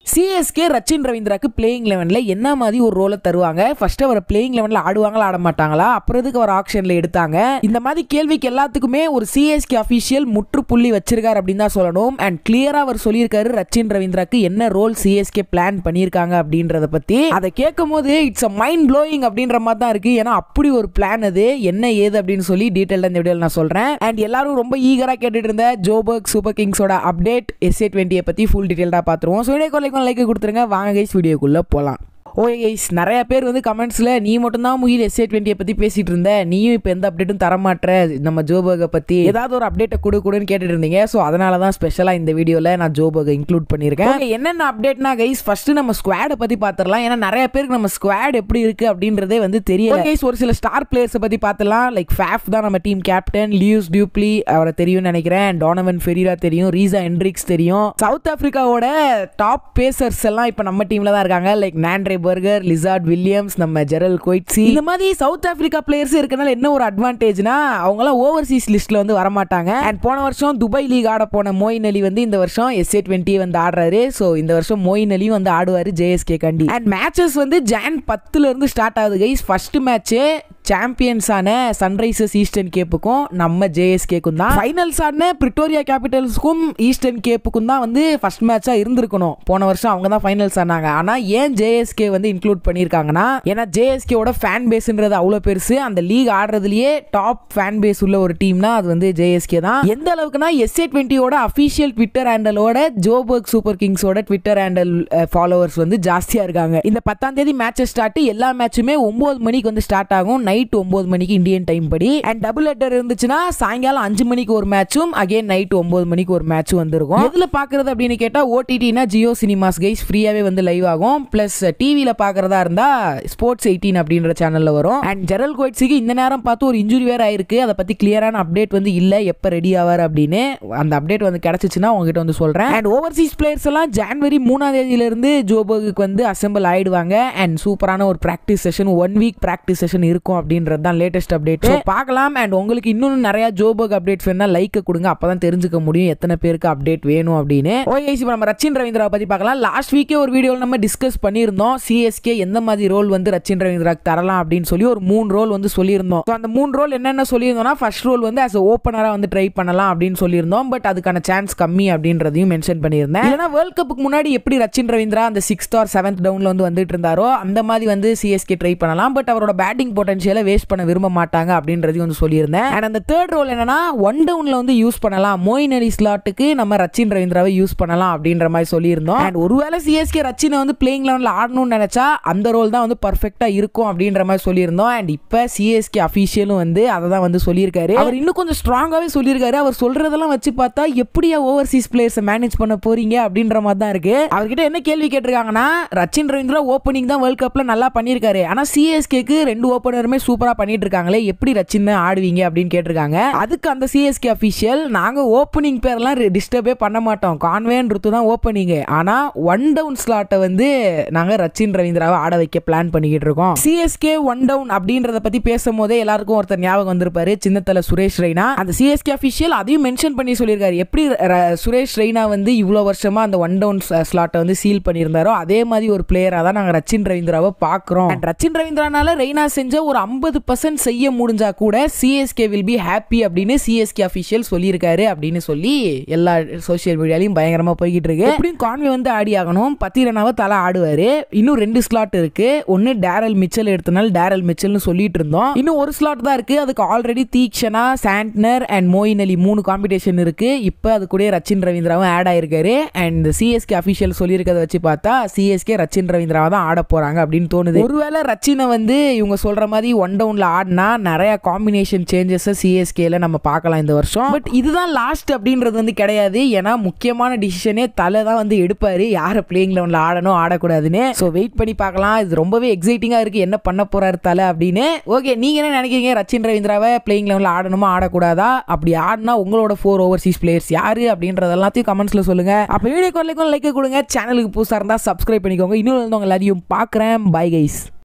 CSK Rachin ரவீந்திராக்கு playing லெவனில் என்ன மாதிரி ஒரு ரோலை தருவாங்க ஃபர்ஸ்ட் அவர் பிளேயிங் லெவனில் ஆடுவாங்களா ஆட மாட்டாங்களா அப்புறம் எதுக்கு அவர் ஆக்ஷனில் எடுத்தாங்க இந்த மாதிரி கேள்விக்கு எல்லாத்துக்குமே ஒரு சிஎஸ்கே அஃபிஷியல் முற்றுப்புள்ளி வச்சிருக்காரு அப்படின்னு தான் சொல்லணும் அண்ட் கிளியரா அவர் சொல்லியிருக்காரு ரச்சின் ரவீந்திராக்கு என்ன ரோல் சிஎஸ்கே பிளான் பண்ணியிருக்காங்க அப்படின்றத பத்தி அதை கேட்கும் போது இட்ஸ் அ மைண்ட் ப்ளோயிங் அப்படின்ற மாதிரி தான் இருக்கு ஏன்னா அப்படி ஒரு பிளான் அது என்ன ஏது அப்படின்னு சொல்லி டீட்டெயில் இந்த வீடியோவில் நான் சொல்றேன் அண்ட் எல்லாரும் ரொம்ப ஈகரா கேட்டுட்டு இருந்த ஜோபர்க் சூப்பர் கிங்ஸோட அப்டேட் எஸ்ஏ டுவெண்ட்டியை பத்தி ஃபுல் டீட்டெயிலாக பார்த்துருவோம் ஸோ வீடியோ கொலைக்கும் லைக் கொடுத்துருங்க வாங்க கைஸ் வீடியோக்குள்ள போகலாம் ஓகே கைஸ் நிறைய பேர் வந்து கமெண்ட்ஸில் நீ மட்டும்தான் முகில் எஸ்ஏ டுவெண்ட்டியை பற்றி பேசிட்டு இருந்த நீயும் இப்போ எந்த அப்டேட்டும் தரமாட்டுற நம்ம ஜோபர்கை பற்றி ஏதாவது ஒரு அப்டேட்டை கொடு கொடுன்னு கேட்டுட்டு இருந்தீங்க ஸோ அதனால தான் ஸ்பெஷலாக இந்த வீடியோவில் நான் ஜோபர்கை இன்க்ளூட் பண்ணியிருக்கேன் Okay, என்னென்ன அப்டேட்னா கைஸ் ஃபர்ஸ்ட் நம்ம ஸ்குவாடை பற்றி பார்த்துடலாம் ஏன்னா நிறைய பேருக்கு நம்ம ஸ்குவாட் எப்படி இருக்கு அப்படின்றதே வந்து தெரியல கைஸ் ஒரு சில ஸ்டார் பிளேயர்ஸை பற்றி பார்த்துலாம் லைக் ஃபேஃப் தான் நம்ம டீம் கேப்டன் லியூஸ் டியூப்ளி அவரை தெரியும்னு நினைக்கிறேன் டோனவன் ஃபெரிரா தெரியும் ரீசா ஹென்ட்ரிக்ஸ் தெரியும் சவுத் ஆப்பிரிக்காவோட டாப் பேசர்ஸ் எல்லாம் இப்போ நம்ம டீம்ல தான் இருக்காங்க like Nandre Burger Lizaad Williams நம்ம ஜெரல் கொய்ட்ஸி இந்த மாதிரி சவுத் ஆப்பிரிக்கா பிளேயர்ஸ் இருக்கனால என்ன ஒரு அட்வான்டேஜ்னா அவங்களாம் ஓவர்சீஸ் லிஸ்ட்ல வந்து வரமாட்டாங்க அண்ட் போன வருஷம் துபாய் லீக் ஆட போன மோயின் அலி வந்து இந்த வருஷம் எஸ்ஏ டுவெண்ட்டி வந்து ஆடுறாரு ஸோ இந்த வருஷம் மோயின் அலியும் வந்து ஆடுவார் ஜேஎஸ்கே கண்டி அண்ட் மேட்சஸ் வந்து ஜான் பத்துல இருந்து ஸ்டார்ட் ஆகுது கைஸ் ஃபர்ஸ்ட் மேட்ச் சாம்பியன்ஸான சன்ரைசர்ஸ் ஈஸ்டர்ன் கேப்புக்கும் நம்ம ஜேஎஸ்கேக்கும் தான் ஃபைனல்ஸ் ஆன பிரிட்டோரியா கேபிட்டல்ஸ்க்கும் ஈஸ்டர்ன் கேப்புக்கும் தான் வந்து ஃபர்ஸ்ட் மேட்சா இருந்திருக்கணும் போன வருஷம் அவங்க தான் ஃபைனல்ஸ் ஆனாங்க ஆனா ஏன் ஜேஎஸ்கே வந்து இன்க்ளூட் பண்ணியிருக்காங்கன்னா ஏன்னா ஜேஎஸ்கேவோட ஃபேன் பேஸ்ன்றது அவ்வளோ பெருசு அந்த லீக் ஆடுறதுலயே டாப் ஃபேன் பேஸ் உள்ள ஒரு டீம்னா அது வந்து ஜேஎஸ்கே தான் எந்த அளவுக்குனா எஸ்ஏ டுவெண்ட்டியோட அஃபிஷியல் ட்விட்டர் ஹேண்டலோட ஜோபர்க் சூப்பர் கிங்ஸோட ட்விட்டர் ஹேண்டல் ஃபாலோவர்ஸ் வந்து ஜாஸ்தியா இருக்காங்க இந்த பத்தாம் தேதி மேட்சஸ் ஸ்டார்ட் எல்லா மேட்சுமே ஒன்பது மணிக்கு வந்து ஸ்டார்ட் ஆகும் நைட் ஒன்பது மணிக்கு இந்தியன் டைம் படி அண்ட் டபுள் ஹெட்டர் இருந்துச்சுன்னா சாயங்காலம் அஞ்சு மணிக்கு ஒரு மேட்சும் அகைன் நைட் ஒன்பது மணிக்கு ஒரு மேட்சும் வந்திருக்கும் எதுல பாக்குறது அப்படின்னு கேட்டா ஓடிடினா ஜியோ சினிமாஸ் கைஸ் ஃப்ரீயாவே வந்து லைவ் ஆகும் பிளஸ் டிவியில பாக்குறதா இருந்தா ஸ்போர்ட்ஸ் எயிட்டீன் அப்படின்ற சேனல்ல வரும் அண்ட் ஜெரல் கோயிட்ஸுக்கு இந்த நேரம் பார்த்து ஒரு இன்ஜுரி வேற ஆயிருக்கு அதை பத்தி கிளியரான அப்டேட் வந்து இல்ல எப்ப ரெடி ஆவார் அப்படின்னு அந்த அப்டேட் வந்து கிடைச்சிச்சுன்னா உங்ககிட்ட வந்து சொல்றேன் அண்ட் ஓவர்சீஸ் பிளேயர்ஸ் எல்லாம் ஜான்வரி மூணாம் தேதியில இருந்து ஜோபர்க்கு வந்து அசெம்பிள் ஆயிடுவாங்க அண்ட் சூப்பரான ஒரு practice session one week practice session இருக்கும் அப்படின்றது தான் லேட்டஸ்ட் அப்டேட் பார்க்கலாம் அண்ட் உங்களுக்கு இன்னும் நிறைய ஜோபர்க் அப்டேட்ஸ் வேணா லைக் கொடுங்க அப்பதான் தெரிஞ்சுக்க முடியும் எத்தனை பேருக்கு அப்டேட் வேணும் அப்படின்னு ஓகே இப்போ நம்ம ரச்சின் ரவீந்திராவை பத்தி பார்க்கலாம் லாஸ்ட் வீக்கே ஒரு வீடியோவில் நம்ம டிஸ்கஸ் பண்ணியிருந்தோம் சிஎஸ்கே எந்த மாதிரி ரோல் வந்து ரச்சின் ரவீந்திராக்கு தரலாம் அப்படின்னு சொல்லி ஒரு மூணு ரோல் வந்து சொல்லியிருந்தோம் So, அந்த மூணு ரோல் என்னென்ன சொல்லியிருந்தோம்னா ஃபர்ஸ்ட் ரோல் வந்து ஆஸ் ஓப்பனராக வந்து ட்ரை பண்ணலாம் அப்படின்னு சொல்லியிருந்தோம் பட் அதுக்கான சான்ஸ் கம்மி அப்படின்றதையும் மென்ஷன் பண்ணியிருந்தேன் ஏன்னா வேர்ல்ட் கப்புக்கு முன்னாடி எப்படி ரச்சின் ரவீந்திரா அந்த சிக்ஸ்த் ஆர் செவன்த் டவுன்ல வந்து வந்துட்டு இருந்தாரோ அந்த மாதிரி வந்து சிஎஸ்கே ட்ரை பண்ணலாம் பட் அவரோட பேட்டிங் பொட்டன்ஷியலை வேஸ்ட் பண்ண விரும்ப மாட்டாங்க அப்படின்றதையும் வந்து சொல்லியிருந்தேன் அண்ட் அந்த தேர்ட் ரோல் என்னன்னா ஒன் டவுன்ல வந்து யூஸ் பண்ணலாம் மோயின் அலி ஸ்லாட்டுக்கு நம்ம ரச்சின் ரவீந்திராவை யூஸ் பண்ணலாம் அப்படின்ற மாதிரி சொல்லியிருந்தோம் அண்ட் ஒருவேளை சிஎஸ்கே ரச்சினை வந்து பிளேயிங் லெவலில் ஆடணும்னு நினைச்சா அந்த ரோல் தான் வந்து பர்ஃபெக்டா இருக்கும் அப்படின்ற மாதிரி சொல்லியிருந்தோம் அண்ட் இப்போ சிஎஸ்கே அஃபீஷியலும் வந்து அதை தான் வந்து சொல்லியிருக்காரு அவர் இன்னும் கொஞ்சம் ஸ்ட்ராங்காகவே சொல்லியிருக்காரு அவர் சொல்றதெல்லாம் வச்சு பார்த்தா எப்படியா ஓவர்சீஸ் பிளேயர்ஸை மேனேஜ் பண்ண போறீங்க அப்படின்ற மாதிரி தான் இருக்கு அவர்கிட்ட என்ன கேள்வி கேட்டிருக்காங்கன்னா ரச்சின் ரவீந்திரா ஓப்பனிங் தான் வேர்ல்ட் கப்ல நல்லா பண்ணியிருக்காரு ஆனா சிஎஸ்கேக்கு ரெண்டு ஓப்பனருமே சூப்பரா பண்ணிட்டு இருக்காங்களே எப்படி ரச்சின் ஆடுவீங்க அப்படின்னு கேட்டிருக்காங்க அதுக்கு அந்த சிஎஸ்கே அஃபிஷியல் நாங்க ஓப்பனிங் பேர்லாம் டிஸ்டர்பே பண்ண மாட்டோம் கான்வேன் ருத்து தான் ஓப்பனிங் ஆனா ஒன் டவுன் ஸ்லாட்டை வந்து நாங்க ரச்சின் ரவீந்திராவை ஆட வைக்க பிளான் பண்ணிக்கிட்டு இருக்கோம் சிஎஸ்கே ஒன் டவுன் அப்படின்றத பத்தி பேசும்போதே எல்லாருக்கும் ஒருத்தர் ஞாபகம் வந்திருப்பாரு சின்னத்தல சுரேஷ் ரெய்னா அந்த சிஎஸ்கே அஃபிஷியல் அதையும் மென்ஷன் பண்ணி சொல்லியிருக்காரு எப்படி ர- சுரேஷ் ரெய்னா வந்து இவ்வளோ வருஷமா அந்த ஒன் டவுன் ஸ்லாட்டை வந்து சீல் பண்ணியிருந்தாரோ அதே மாதிரி ஒரு பிளேயராக தான் நாங்கள் ரச்சின் ரவீந்திராவை பார்க்குறோம் ரச்சின் ரவீந்திரானால ரெய்னா செஞ்ச ஒரு ஐம்பது பர்சன்ட் செய்ய முடிஞ்சா கூட சிஎஸ்கே வில் பி ஹாப்பி அப்படின்னு சிஎஸ்கே அஃபிஷியல் சொல்லியிருக்காரு அப்படின்னு சொல்லி எல்லா சோஷியல் மீடியாலையும் பயங்கரமா போய்கிட்டு இருக்கு எப்படியும் கான்வே வந்து ஆடி ஆகணும் பத்திரனாவை தலை ஆடுவாரு இன்னும் ரெண்டு ஸ்லாட் இருக்கு ஒன்னு டேரல் மிச்சல் எடுத்தனால டேரல் மிச்சல்னு சொல்லிட்டு இருந்தோம் இன்னும் ஒரு ஸ்லாட் தான் இருக்கு அதுக்கு already Theekshana Santner and Moeen Ali மூணு காம்படிஷன் இருக்கு இப்போ அது கூட ரச்சின் ரவீந்திராவும் ஆட் ஆயிருக்காரு அண்ட் சிஎஸ்கே அஃபிஷியல் சொல்லியிருக்கதை வச்சு பார்த்தா சிஎஸ்கே ரச்சின் ரவீந்திராவை தான் ஆட போறாங்க அப்படின்னு தோணுது ஒருவேளை ரச்சினை வந்து இவங்க சொல்ற மாதிரி ஒன் டவுன்ல ஆடினா நிறைய காம்பினேஷன் சேஞ்சஸ் சிஎஸ்கேல நம்ம பார்க்கலாம் இந்த வருஷம் பட் இதுதான் லாஸ்ட் அப்படின்றது வந்து கிடையாது ஏன்னா முக்கியமான டிசிஷனே தலை தான் வந்து எடுப்பாரு யாரை பிளேயிங் லெவனில் ஆடணும் ஆடக்கூடாதுன்னு ஸோ வெயிட் பண்ணி பார்க்கலாம் இது ரொம்பவே எக்ஸைட்டிங்காக இருக்கு என்ன பண்ண போறாரு தலை அப்படின்னு ஓகே நீங்க என்ன நினைக்கிறீங்க ரச்சின் ரவீந்திராவை பிளேயிங் லெவலில் ஆடணுமா ஆடக்கூடாதா அப்படி ஆடினா உங்களோட ஃபோர் ஓவர்சீஸ் பிளேயர்ஸ் யாரு அப்படின்றது எல்லாத்தையும் கமெண்ட்ஸ்ல சொல்லுங்க அப்போ வீடியோ கொள்ளைக்கும் லைக் கொடுங்க சேனலுக்கு புதுசாக இருந்தால் சப்ஸ்கிரைப் பண்ணிக்கோங்க இன்னும் வந்து உங்க எல்லாரையும் பார்க்குறேன் பை கைஸ்